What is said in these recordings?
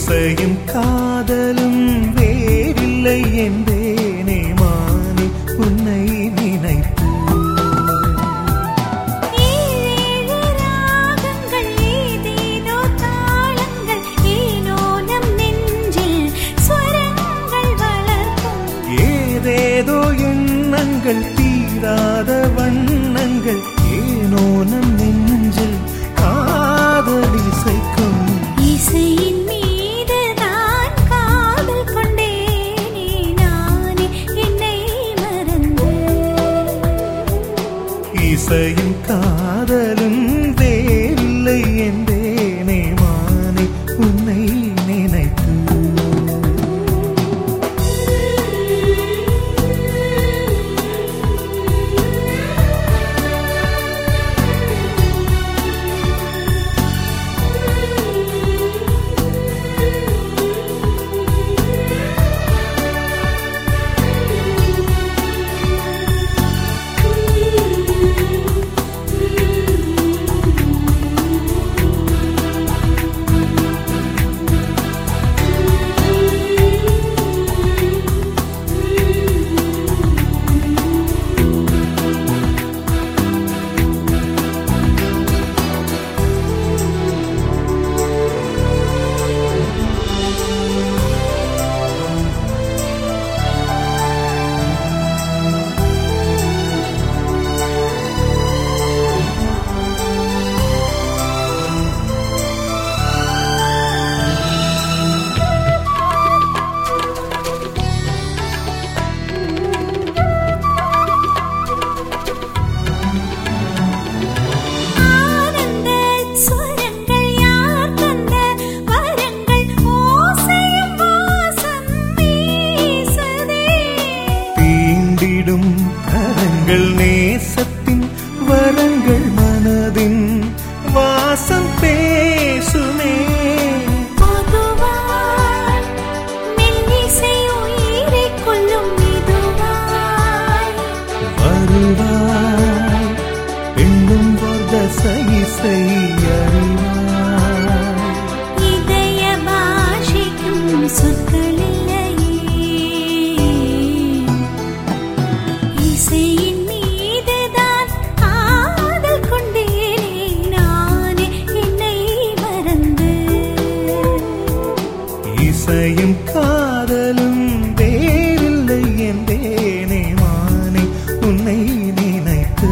இசையும் காதலும் வேறில்லை என்றேனே மானே உன்னை நினைத்து ஏழேழு ராகங்கள் ஏதேதோ தாளங்கள் ஏனோ நம் நெஞ்சில் ஸ்வரங்கள் வளர்க்கும் ஏதேதோ எண்ணங்கள் தீராத வண்ணங்கள் ஏனோ நம் நெஞ்சில் காதல் இசைக்கும் இசையின் மீது தான் காதல் கொண்டேனே நானே என்னை மறந்து இசையும் காதலும் வேறில்லை என்றேனே மானே உன்னை நினைத்து ஆனந்த ஸ்வரங்கள் யார் தந்த வரங்கள் ஓசையும் வாசம் வீசுதே தீண்டிடும் கரங்கள் நேசத்தின் வரங்கள் மனதின் வாசம் பேசுமே பொதுவாய் மெல்லிசை உயிரைக் கொல்லும் இதுவாய் வருவாய் பெண்ணும் வர்தசை அறிவாய் இதய பாஷிக்கும் சொற்களில்லையே இசையின் மீதுதான் காதல் கொண்டேனே நானே என்னை மறந்து இசையும் காதலும் வேறில்லை என்றேனே மானே உன்னை நினைத்து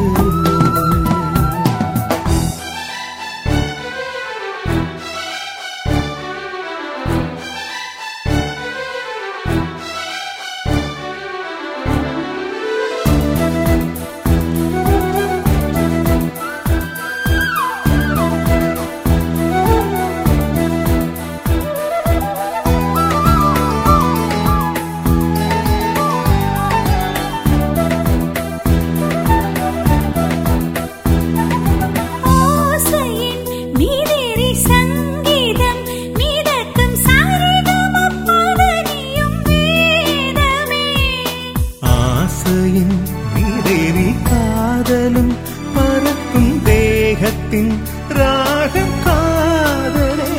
ஓசையின் மீதேறி சங்கீதம் மீதக்கும் சாரிகமப்பதனியும் வேதமே ஆசையின் நீரேறி காதலும் பறக்கும் தேகத்தின் ராகம் காதலே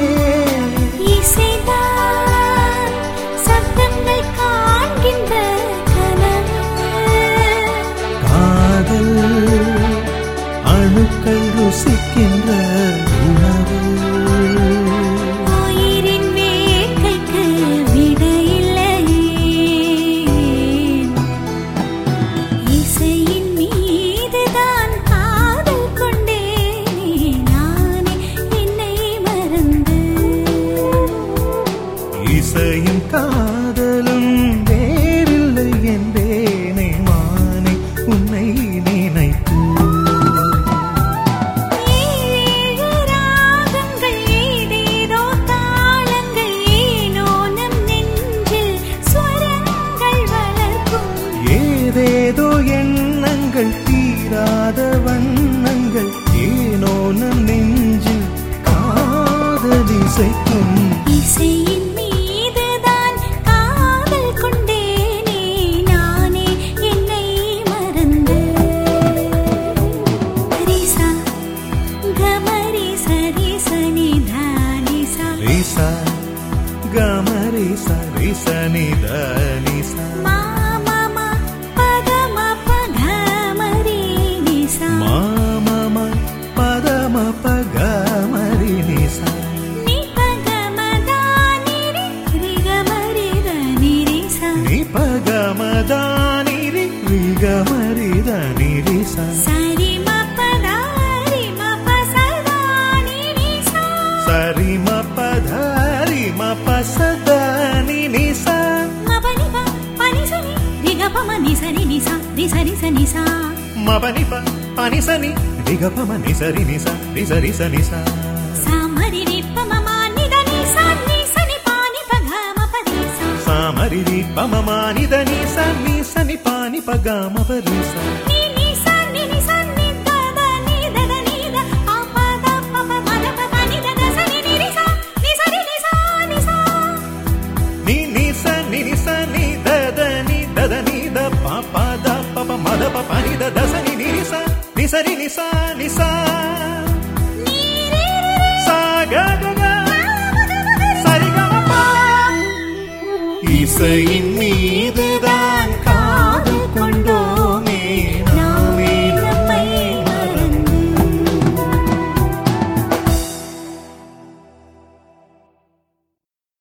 இசைதான் சத்தங்கள் காண்கின்ற கனவு காதல் அணுக்கள் ருசிக்கின்ற உணவு உயிரின் வேட்கைக்கு விடையில்லையே இசையின் மீதுதான் காதல் கொண்டேனே நானே என்னை மறந்து இசையும் காதலும் வேறில்லை என்றேனே மானே உன்னை நினைத்து ஏழேழு ராகங்கள் ஏதேதோ தாளங்கள் ஏனோ நம் நெஞ்சில் ஸ்வரங்கள் வளர்க்கும் ஏதேதோ எண்ணங்கள் தீராத வண்ணங்கள் ஏனோ நம் நெஞ்சில் காதலிசைக்கும் இசையின் மீதுதான் காதல் கொண்டேனே நானே என்னை மறந்து ரிசா கமரி சரி சனி தானிசா லேசா నిసరి సనిసా మపని ప పని సని రిగపమ నిసరి నిస నిసరి సనిస సామరి నిప్పమమ నిద నిసా నిసని పాని పగమ పదిసా సామరి పమమానిద నిస నిసని పాని పగామ పరిస ని నిసా ని నిసా ని దద ని దద ని ద పప ద పప మద పప ని దద సని ని నిసా నిసరి నిసా నిసా ని నిస ని నిస ని దద ని దద ని ద పప ద పప మద పప ని ద దస ని ని నిస నిసరి నిస నిస ని రి రి రి సా గ గ గ சரி இசையின் மீது